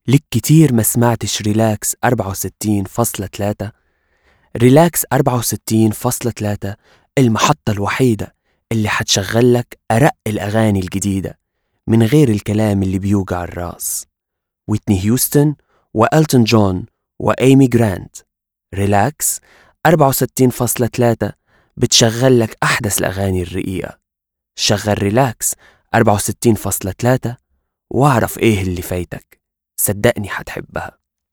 لك كتير ما سمعتش ريلاكس 64.3 ريلاكس 64.3 المحطة الوحيدة اللي حتشغل لك أرق الأغاني الجديدة من غير الكلام اللي بيوجع الراس ويتني هيوستن وألتون جون وإيمي جرانت ريلاكس 64.3 بتشغل لك أحدث الأغاني الرقيقة شغل ريلاكس 64.3 واعرف إيه اللي فايتك صدقني حتحبها